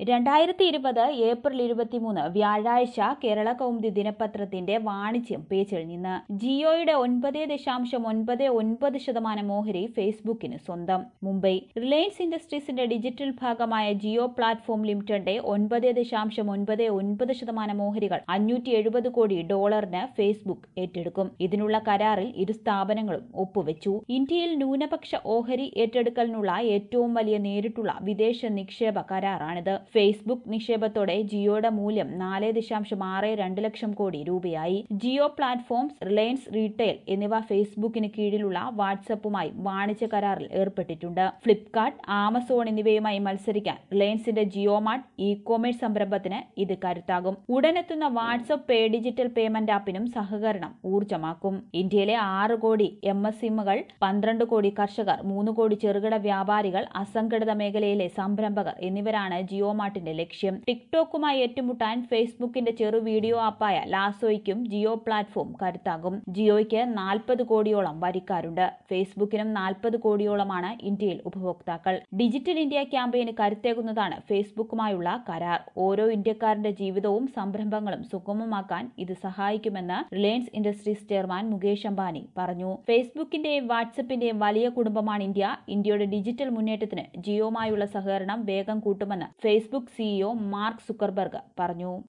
രണ്ടായിരത്തി ഇരുപത് ഏപ്രിൽ ഇരുപത്തിമൂന്ന് വ്യാഴാഴ്ച കേരള കൗമുദി ദിനപത്രത്തിന്റെ വാണിജ്യം പേജിൽ നിന്ന് ജിയോയുടെ ഒൻപത് ദശാംശം ഒൻപത് ഒൻപത് ശതമാനം ഓഹരി ഫേസ്ബുക്കിന് സ്വന്തം മുംബൈ റിലയൻസ് ഇൻഡസ്ട്രീസിന്റെ ഡിജിറ്റൽ ഭാഗമായ ജിയോ പ്ലാറ്റ്ഫോം ലിമിറ്റഡിന്റെ ഒൻപത് ദശാംശം ഒൻപത് ഒൻപത് ശതമാനം ഓഹരികൾ അഞ്ഞൂറ്റി എഴുപത് കോടി ഡോളറിന് ഫേസ്ബുക്ക് ഏറ്റെടുക്കും ഇതിനുള്ള കരാറിൽ ഇരു സ്ഥാപനങ്ങളും ഒപ്പുവെച്ചു ഇന്ത്യയിൽ ന്യൂനപക്ഷ ഓഹരി ഏറ്റെടുക്കലിനുള്ള ഏറ്റവും വലിയ നേരിട്ടുള്ള വിദേശ നിക്ഷേപ കരാറാണിത് ഫേസ്ബുക്ക് നിക്ഷേപത്തോടെ ജിയോയുടെ മൂല്യം നാല് ദശാംശം ആറ് രണ്ട് ലക്ഷം കോടി രൂപയായി ജിയോ പ്ലാറ്റ്ഫോംസ് റിലയൻസ് റീറ്റെയിൽ എന്നിവ ഫേസ്ബുക്കിന് കീഴിലുള്ള വാട്സപ്പുമായി വാണിജ്യ കരാറിൽ ഏർപ്പെട്ടിട്ടുണ്ട് ഫ്ലിപ്കാർട്ട് ആമസോൺ എന്നിവയുമായി മത്സരിക്കാൻ റിലയൻസിന്റെ ജിയോ മാർട്ട് ഇ കോമേഴ്സ് സംരംഭത്തിന് ഇത് കരുത്താകും ഉടനെത്തുന്ന വാട്സപ്പ് പേ ഡിജിറ്റൽ പേയ്മെന്റ് ആപ്പിനും സഹകരണം ഊർജ്ജമാക്കും ഇന്ത്യയിലെ ആറ് കോടി എം എസ് സിമ്മുകൾ പന്ത്രണ്ട് കോടി കർഷകർ മൂന്ന് കോടി ചെറുകിട വ്യാപാരികൾ അസംഘടിത മേഖലയിലെ സംരംഭകർ എന്നിവരാണ് ജിയോ മാർട്ടിന്റെ ലക്ഷ്യം ടിക്ടോക്കുമായി ഏറ്റുമുട്ടാൻ ഫേസ്ബുക്കിന്റെ ചെറു വീഡിയോ ആപ്പായ ലാസോയ്ക്കും ജിയോ പ്ലാറ്റ്ഫോം കരുത്താകും ജിയോയ്ക്ക് നാൽപ്പത് കോടിയോളം വരിക്കാരുണ്ട് ഫേസ്ബുക്കിനും നാൽപ്പത് കോടിയോളമാണ് ഇന്ത്യയിൽ ഉപഭോക്താക്കൾ ഡിജിറ്റൽ ഇന്ത്യ ക്യാമ്പയിന് കരുത്തേകുന്നതാണ് ഫേസ്ബുക്കുമായുള്ള കരാർ ഓരോ ഇന്ത്യക്കാരന്റെ ജീവിതവും സംരംഭങ്ങളും സുഗമമാക്കാൻ ഇത് സഹായിക്കുമെന്ന് Reliance Industries chairman Mukesh Ambani പറഞ്ഞു ഫേസ്ബുക്കിന്റെയും വാട്സപ്പിന്റെയും വലിയ കുടുംബമാണ് ഇന്ത്യ ഇന്ത്യയുടെ ഡിജിറ്റൽ മുന്നേറ്റത്തിന് ജിയോമായുള്ള സഹകരണം വേഗം കൂട്ടുമെന്ന് ഫേസ്ബുക്ക് സിഇഒ മാർക്ക് സുക്കർബർഗ് പറഞ്ഞു